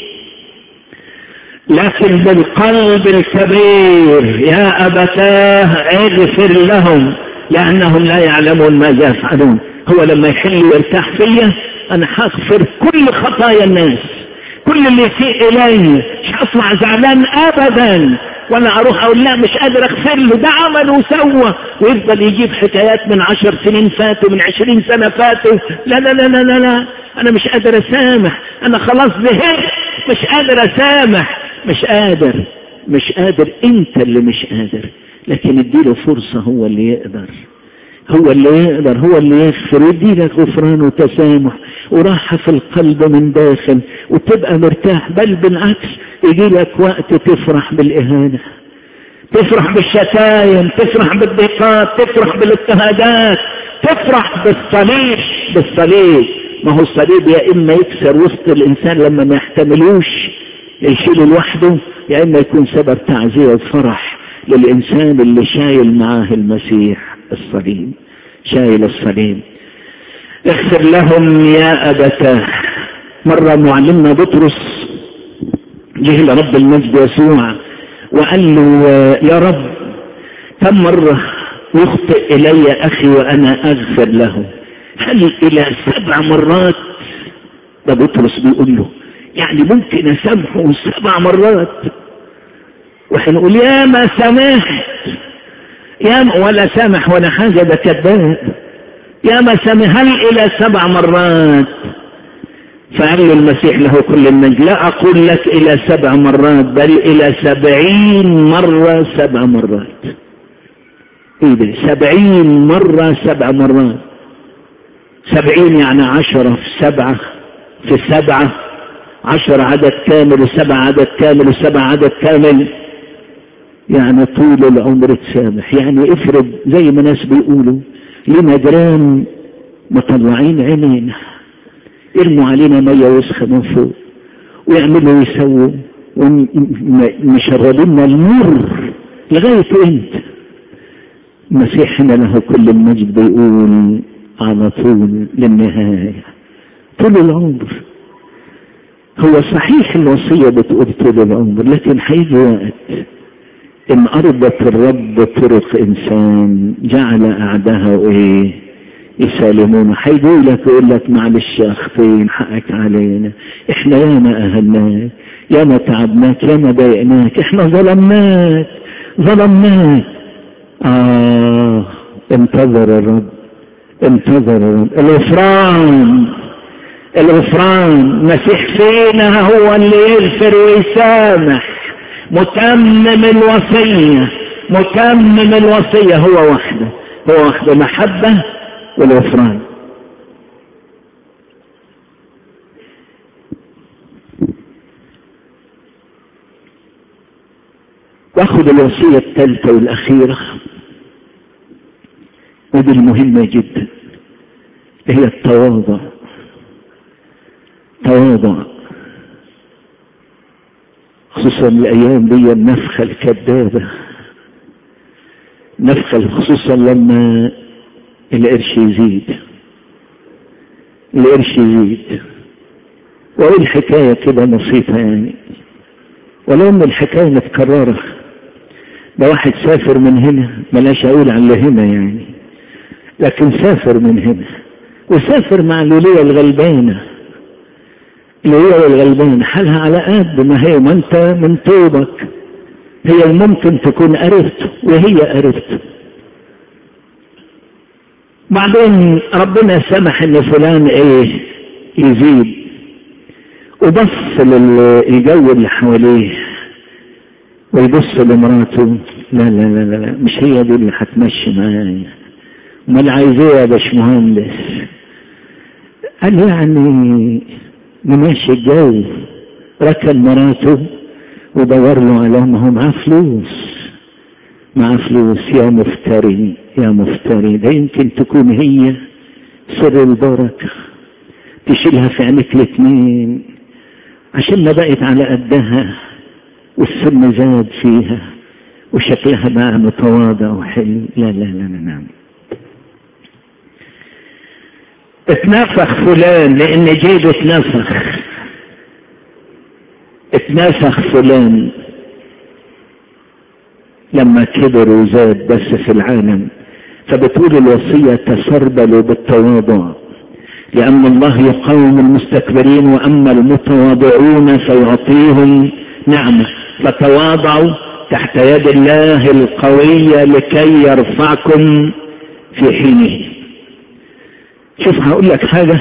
S1: لكن بالقلب الكبير يا أبتاه اغفر لهم لأنهم لا يعلمون ماذا يفعلون هو لما يحل ويرتاح فيا أنا هغفر كل خطايا الناس كل اللي يسيء إلي مش هطلع زعلان أبدا وانا اروح اقول لا مش قادر اغفر له ده عمل وسوى ويفضل يجيب حكايات من عشر سنين فاتوا من عشرين سنة فاتوا لا لا لا لا لا, لا. انا مش قادر اسامح انا خلاص زهقت مش قادر اسامح مش قادر مش قادر انت اللي مش قادر لكن اديله فرصة هو اللي يقدر هو اللي يقدر هو اللي يغفر ويدي لك غفران وتسامح وراحة في القلب من داخل وتبقى مرتاح بل بالعكس يجي لك وقت تفرح بالإهانة تفرح بالشتايم تفرح بالضيقات تفرح بالاضطهادات تفرح بالصليب بالصليب ما هو الصليب يا إما يكسر وسط الإنسان لما ما يحتملوش يشيله لوحده يا إما يكون سبب تعزية وفرح للإنسان اللي شايل معاه المسيح الصليب شايل الصليب اغفر لهم يا أبتاه مرة معلمنا بطرس جه لرب المجد يسوع وقال له يا رب كم مرة يخطئ إلي أخي وأنا أغفر له هل إلى سبع مرات ده بطرس بيقول له يعني ممكن أسامحه سبع مرات وحنقول يا ما سامحت يا ما ولا سامح ولا حاجة ده كذاب يا ما سامح هل إلى سبع مرات فقال له المسيح له كل المجد لا أقول لك إلى سبع مرات بل إلى سبعين مرة سبع مرات إيه ده سبعين مرة سبع مرات سبعين يعني عشرة في سبعة في سبعة عشر عدد كامل وسبع عدد كامل وسبع عدد كامل يعني طول العمر تسامح يعني افرض زي ما ناس بيقولوا لنا جيران مطلعين عينينا يرموا علينا مية وسخة من فوق ويعملوا ويسووا ومشربينا المر لغاية امتى المسيح هنا له كل المجد بيقول على طول للنهاية طول العمر هو صحيح الوصية بتقول طول العمر لكن هيجي وقت إن أرضت الرب طرق إنسان جعل أعدها إيه يسالمون هيجي لك يقول لك معلش يا أختين حقك علينا إحنا ياما أهلناك ياما تعبناك ياما ضايقناك إحنا ظلمناك ظلمناك آه انتظر الرب انتظر الرب الغفران الغفران مسيح فينا هو اللي يغفر ويسامح متمم الوصية متمم الوصية هو وحده هو وحده محبة والغفران واخذ الوصية الثالثة والأخيرة ودي المهمة جدا هي التواضع تواضع خصوصا الايام دي النفخه الكذابه نفخه خصوصا لما القرش يزيد القرش يزيد واقول الحكايه كده بسيطه يعني ولو ان الحكايه متكرره ده واحد سافر من هنا بلاش اقول على اللي هنا يعني لكن سافر من هنا وسافر مع الوليه الغلبانه اللي هي الغلبان حالها على قد ما هي ما انت من طوبك هي ممكن تكون قرفت وهي قرفت بعدين ربنا سمح ان فلان ايه يزيد وبص للجو اللي حواليه ويبص لمراته لا لا لا لا, لا مش هي دي اللي هتمشي معايا امال عايزاه يا باشمهندس قال يعني مماشي الجو ركن مراته ودور له على ما هو معاه فلوس معاه فلوس يا مفتري يا مفتري ده يمكن تكون هي سر البركة تشيلها في عينيك الاثنين عشان ما بقت على قدها والسن زاد فيها وشكلها بقى متواضع وحلو لا لا لا لا نعم اتنفخ فلان لان جيبه اتنفخ اتنفخ فلان لما كبر وزاد بس في العالم فبتقول الوصية تسربلوا بالتواضع لأن الله يقاوم المستكبرين وأما المتواضعون فيعطيهم نعمة فتواضعوا تحت يد الله القوية لكي يرفعكم في حينه شوف هقول لك حاجة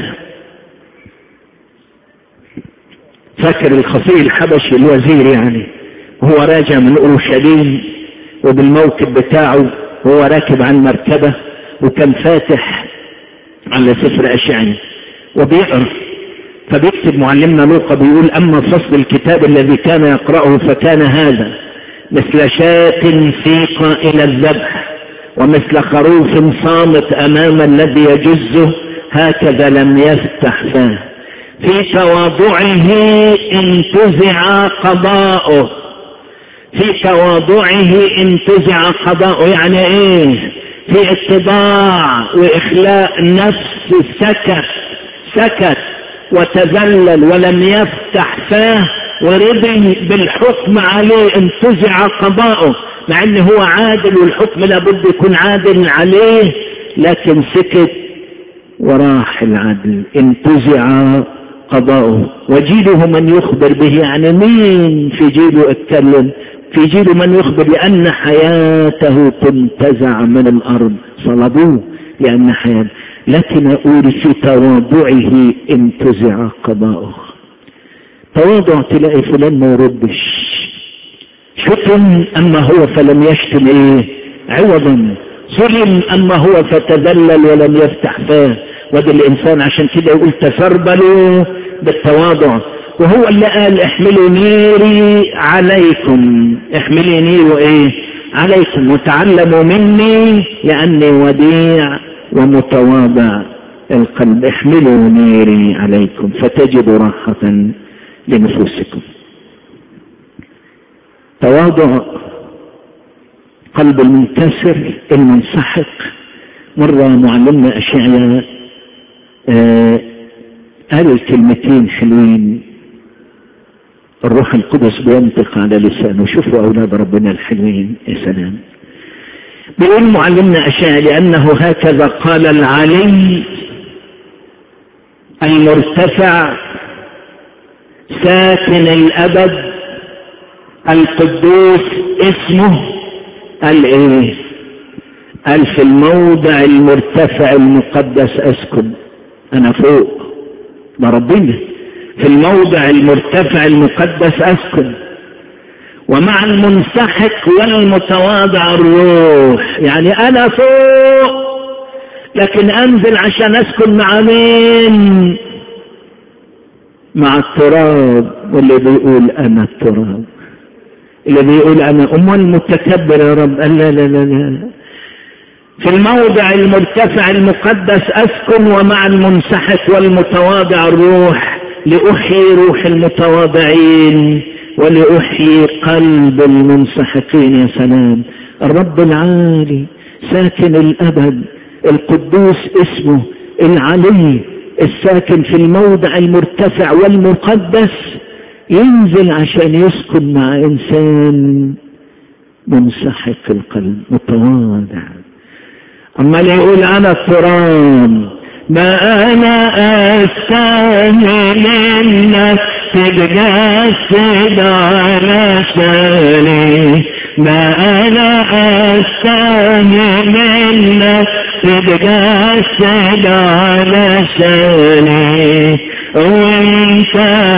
S1: فاكر الخفي الحبشي الوزير يعني وهو راجع من اورشليم وبالموكب بتاعه وهو راكب عن مركبة وكان فاتح على سفر أشعي وبيقرأ فبيكتب معلمنا لوقا بيقول أما فصل الكتاب الذي كان يقرأه فكان هذا مثل شاة سيق إلى الذبح ومثل خروف صامت أمام الذي يجزه هكذا لم يفتح فاه في تواضعه انتزع قضاؤه في تواضعه انتزع قضاؤه يعني ايه في اتباع واخلاء نفس سكت سكت وتذلل ولم يفتح فاه ورضي بالحكم عليه انتزع قضاؤه مع انه هو عادل والحكم لابد يكون عادل عليه لكن سكت وراح العدل انتزع قضاؤه وجيله من يخبر به يعني مين في جيله اتكلم في جيله من يخبر لأن حياته تنتزع من الأرض صلبوه لأن حياته لكن أقول في تواضعه انتزع قضاؤه تواضع تلاقي فلان ما يردش شتم أما هو فلم يشتم إيه عوضا ظلم أما هو فتذلل ولم يفتح فاه وده الإنسان عشان كده يقول تسربلوا بالتواضع وهو اللي قال احملوا نيري عليكم احملي نير ايه عليكم وتعلموا مني لأني وديع ومتواضع القلب احملوا نيري عليكم فتجدوا راحة لنفوسكم تواضع قلب المنكسر المنسحق مرة معلمنا أشعياء آه قال الكلمتين حلوين الروح القدس بينطق على لسانه شوفوا أولاد ربنا الحلوين يا سلام بيقول معلمنا أشعياء لأنه هكذا قال العلي المرتفع ساكن الأبد القدوس اسمه قال ايه قال في الموضع المرتفع المقدس اسكن انا فوق ده ربنا في الموضع المرتفع المقدس اسكن ومع المنسحق والمتواضع الروح يعني انا فوق لكن انزل عشان اسكن مع مين مع التراب واللي بيقول انا التراب اللي بيقول انا امال المتكبر يا رب قال لا لا لا لا في الموضع المرتفع المقدس اسكن ومع المنسحق والمتواضع الروح لاحيي روح المتواضعين ولاحيي قلب المنسحقين يا سلام الرب العالي ساكن الابد القدوس اسمه العلي الساكن في الموضع المرتفع والمقدس ينزل عشان يسكن مع انسان منسحق القلب متواضع اما اللي يقول انا التراب
S2: ما انا استاهل انك تتجسد على شاني ما انا استاهل انك تتجسد على شاني وانت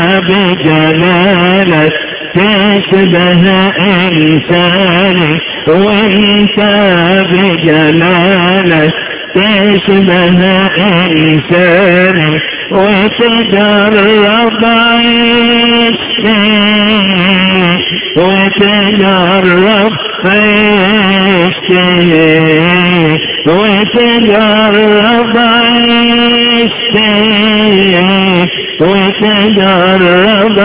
S2: بجلالك تشبه انساني وانت بجلالك تشبه انساني وتجرب عيشتي وتجرب عيشتي وتجرب عيشتي وتجرب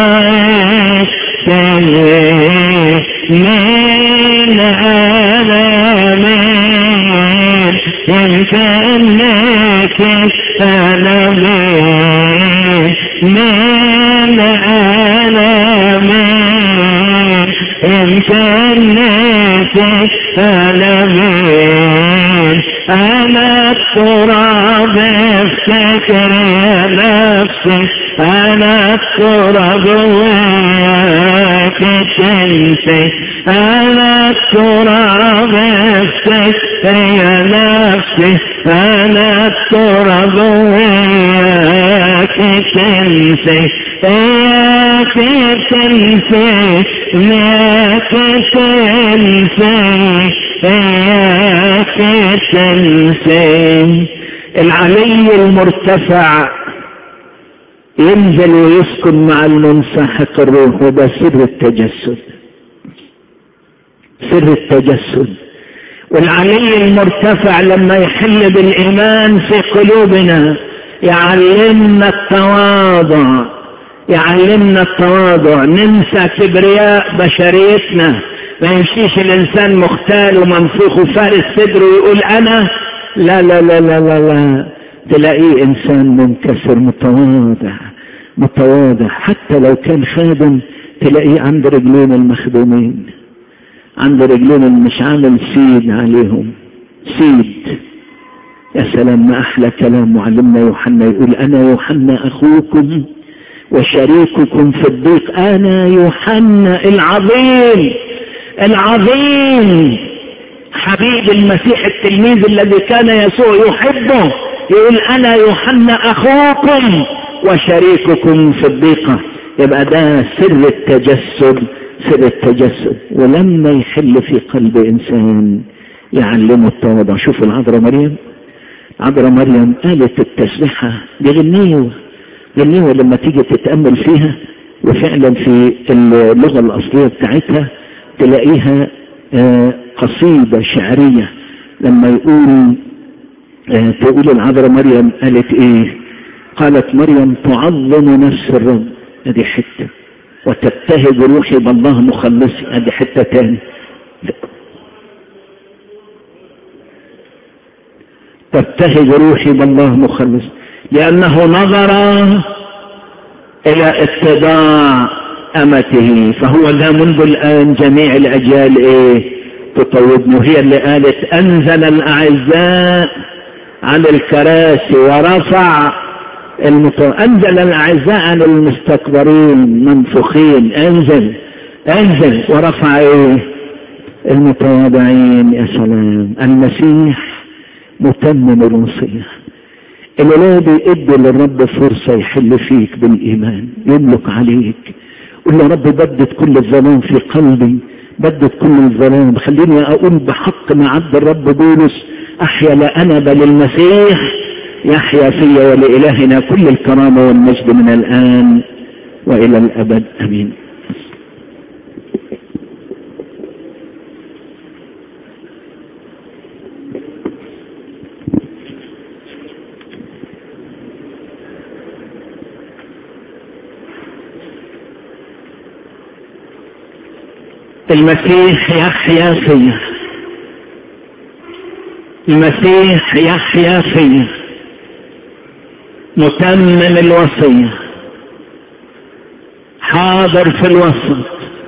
S2: من ألمين يمكنك ألمين من ألمين يمكنك ألمين أنا التراب افتكر يا نفسي أنا التراب وياك تنسي أنا التراب افتكر يا نفسي أنا التراب وياك تنسي إياك تنسي إياك تنسي إياك
S1: في التنسيم العلي المرتفع ينزل ويسكن مع المنسحق الروح وده سر التجسد سر التجسد والعلي المرتفع لما يحل بالإيمان في قلوبنا يعلمنا التواضع يعلمنا التواضع ننسى كبرياء بشريتنا ما يمشيش الإنسان مختال ومنفوخ وفارس صدره ويقول أنا لا لا لا لا لا, لا. تلاقيه إنسان منكسر متواضع متواضع حتى لو كان خادم تلاقيه عند رجلين المخدومين عند رجلين اللي مش عامل سيد عليهم سيد يا سلام ما أحلى كلام معلمنا يوحنا يقول أنا يوحنا أخوكم وشريككم في الضيق أنا يوحنا العظيم العظيم حبيب المسيح التلميذ الذي كان يسوع يحبه يقول أنا يوحنا أخوكم وشريككم في الضيقة يبقى ده سر التجسد سر التجسد ولما يحل في قلب إنسان يعلمه التواضع شوف العذراء مريم عذراء مريم قالت التسبيحة دي غنيوة غنيوة لما تيجي تتأمل فيها وفعلا في اللغة الأصلية بتاعتها تلاقيها قصيدة شعرية لما يقول تقول العذراء مريم قالت ايه قالت مريم تعظم نفس الرب ادي حتة وتبتهج روحي بالله مخلصي ادي حتة تاني تبتهج روحي بالله مخلص لأنه نظر إلى اتباع أمته فهو ذا منذ الآن جميع الأجيال إيه تطوبني هي اللي قالت أنزل الأعزاء عن الكراسي ورفع المت... أنزل الأعزاء عن المستكبرين منفوخين انزل انزل ورفع ايه المتواضعين يا سلام المسيح متمم الوصية الولاد يدي للرب فرصة يحل فيك بالإيمان يملك عليك قل له رب بدد كل الظلام في قلبي بدد كل الظلام خليني أقول بحق ما عبد الرب بولس أحيا لا أنا بل المسيح يحيا في ولإلهنا كل الكرامة والمجد من الآن وإلى الأبد أمين المسيح يحيا فيه المسيح يحيا فيه متمم الوصية حاضر في الوسط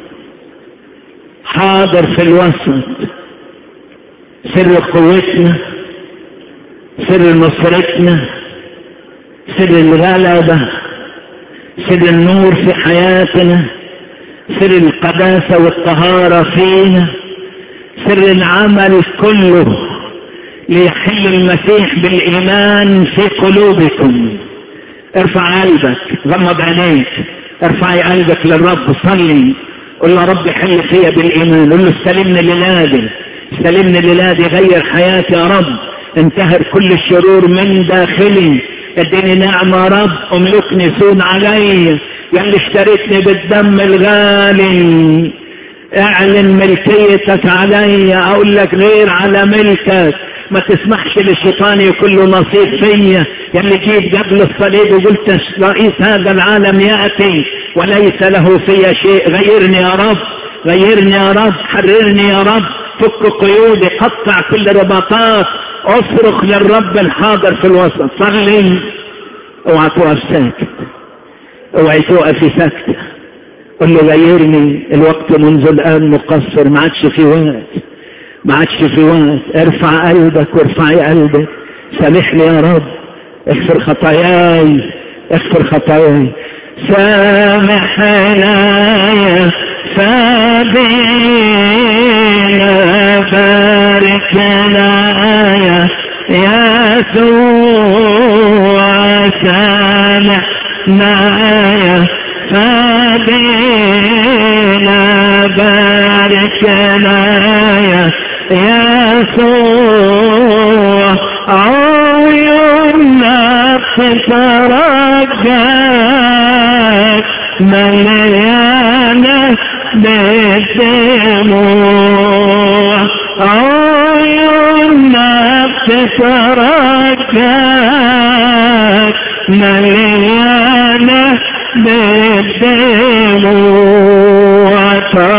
S1: حاضر في الوسط سر قوتنا سر نصرتنا سر الغلبة سر النور في حياتنا سر القداسة والطهارة فينا سر العمل كله ليحل المسيح بالإيمان في قلوبكم ارفع قلبك غمض عينيك ارفعي قلبك للرب صلي قل له رب حل فيا بالإيمان قل له استلمني لنادي استلمني لنادي غير حياتي يا رب انتهر كل الشرور من داخلي اديني نعمة رب املكني سون علي يلي اشتريتني بالدم الغالي اعلن ملكيتك علي اقول لك غير على ملكك ما تسمحش للشيطان يكون له نصيب فيا يلي جيت قبل الصليب وقلت رئيس هذا العالم يأتي وليس له في شيء غيرني يا رب غيرني يا رب حررني يا رب فك قيودي قطع كل رباطات اصرخ للرب الحاضر في الوسط صلي اوعى توقف ساكت اوعي توقفي ساكتة قل له غيرني الوقت منذ الان مقصر ما عادش في وقت ما عادش في وقت ارفع قلبك وارفعي قلبك سامحني يا رب اغفر خطاياي اغفر خطاياي سامحنا يا فابينا باركنا يا يسوع سامحنا يا فابينا باركنا يا يسوع
S2: ترجاك مليانة بالدموع عيون نفس ترجاك مليانة بالدموع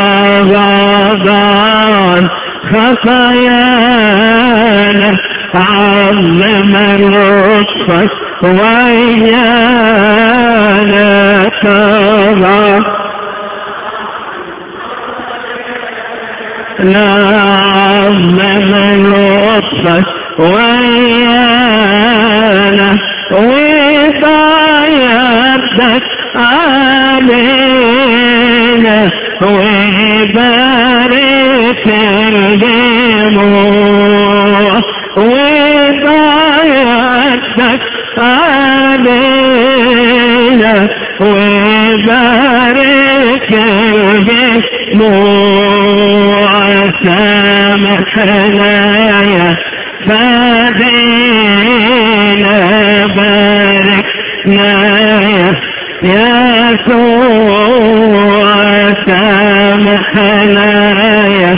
S2: تغضان خطايانا عظم لطفك ويانا تغضان نعظم لطفك ويانا وضيعتك علينا وبارك الدموع وضيعتك علينا وبارك الدموع سامحنا يا فادينا باركنا يا يسوع سامحنا يا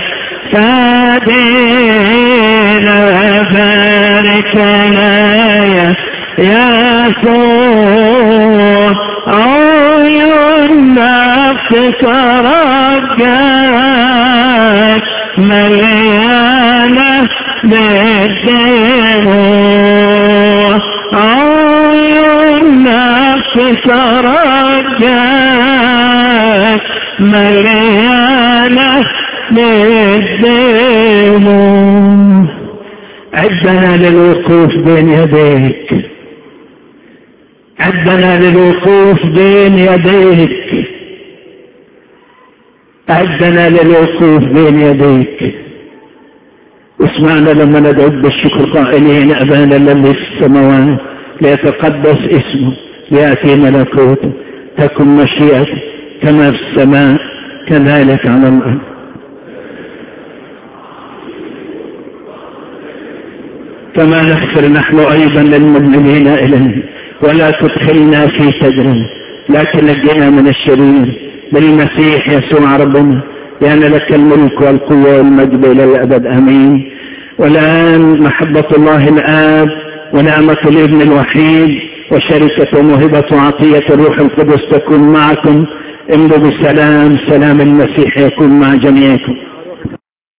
S2: فادينا باركنا يا يسوع عيون نفسك رجاك مليانة بالدموع عيون نفسك رجاك مليانة بالدموع
S1: عدنا للوقوف بين يديك عدنا للوقوف بين يديك عدنا للوقوف بين يديك اسمعنا لما ندعو بالشكر قائلين أبانا الذي في السماوات ليتقدس اسمه ليأتي ملكوته تكن مشيئته كما في السماء كذلك على الأرض كما نغفر نحن أيضا للمؤمنين إليه ولا تدخلنا في تجربة لكن نجينا من الشرير بالمسيح يسوع ربنا لأن لك الملك والقوة والمجد إلى الأبد آمين والآن محبة الله الآب ونعمة الابن الوحيد وشركة وموهبة وعطية الروح القدس تكون معكم امضوا بسلام سلام المسيح يكون مع جميعكم